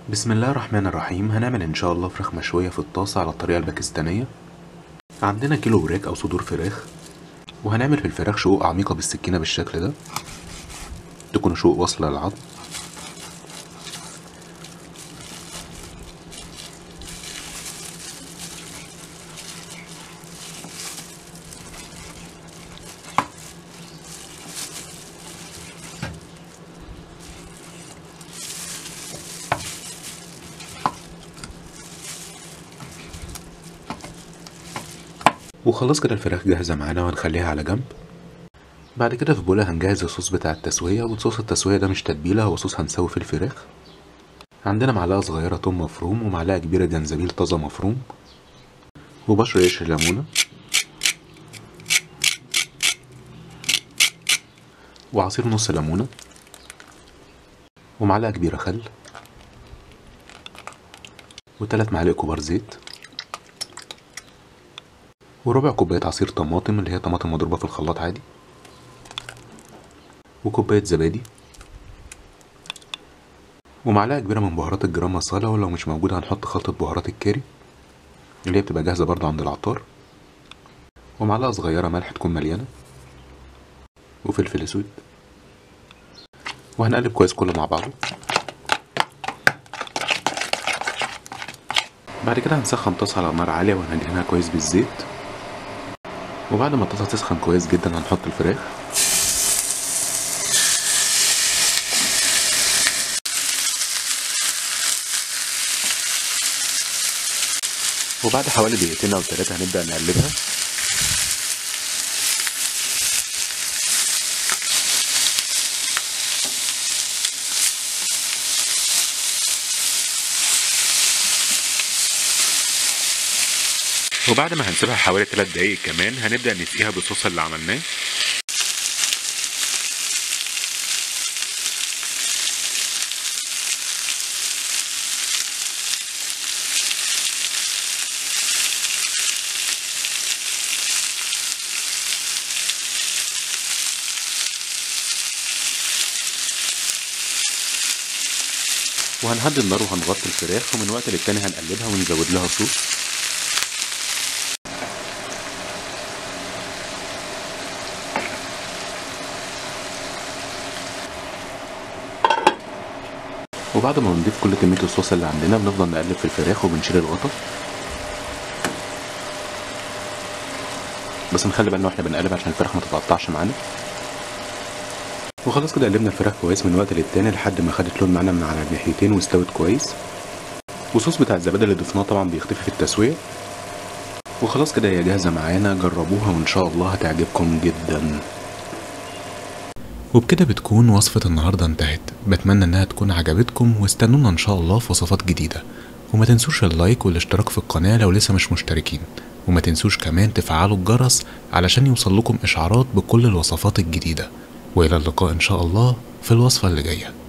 بسم الله الرحمن الرحيم هنعمل ان شاء الله فراخ مشوية في الطاسة على الطريقة الباكستانية عندنا كيلو وراك او صدور فراخ وهنعمل في الفراخ شقوق عميقة بالسكينة بالشكل ده تكون شقوق واصلة للعظم وخلاص كده الفراخ جاهزة معانا وهنخليها على جنب بعد كده في بولة هنجهز الصوص بتاع التسوية وصوص التسوية ده مش تتبيلة هو صوص هنسوي في الفراخ عندنا معلقة صغيرة توم مفروم ومعلقة كبيرة جنزبيل طازة مفروم وبشر قشر ليمونة وعصير نص ليمونة ومعلقة كبيرة خل وتلات معالق كبار زيت وربع كوباية عصير طماطم اللي هي طماطم مضروبة في الخلاط عادي وكوباية زبادي ومعلقة كبيرة من بهارات الجرام مصالة ولو مش موجودة هنحط خلطة بهارات الكاري اللي هي بتبقى جاهزة برضه عند العطار ومعلقة صغيرة ملح تكون مليانة وفلفل اسود وهنقلب كويس كله مع بعضه بعد كده هنسخن طاسة على نار عالية وهندهنها كويس بالزيت وبعد ما الطاسة تسخن كويس جدا هنحط الفراخ وبعد حوالي دقيقتين او ثلاثة هنبدأ نقلبها وبعد ما هنسيبها حوالي 3 دقايق كمان هنبدأ نسقيها بالصوص اللي عملناه وهنهدي النار وهنغطي الفراخ ومن وقت للتاني هنقلبها ونزود لها صوص وبعد ما نضيف كل كمية الصوص اللي عندنا بنفضل نقلب في الفراخ وبنشيل الغطا بس نخلي بالنا واحنا بنقلب عشان الفراخ ما تتقطعش معانا وخلاص كده قلبنا الفراخ كويس من وقت للتاني لحد ما خدت لون معانا من على الناحيتين واستوت كويس والصوص بتاع الزبادي اللي ضفناه طبعا بيختفي في التسوية وخلاص كده هي جاهزة معانا جربوها وان شاء الله هتعجبكم جدا وبكده بتكون وصفة النهاردة انتهت بتمنى انها تكون عجبتكم واستنونا ان شاء الله في وصفات جديدة وما تنسوش اللايك والاشتراك في القناة لو لسه مش مشتركين وما تنسوش كمان تفعلوا الجرس علشان يوصل لكم اشعارات بكل الوصفات الجديدة والى اللقاء ان شاء الله في الوصفة اللي جايه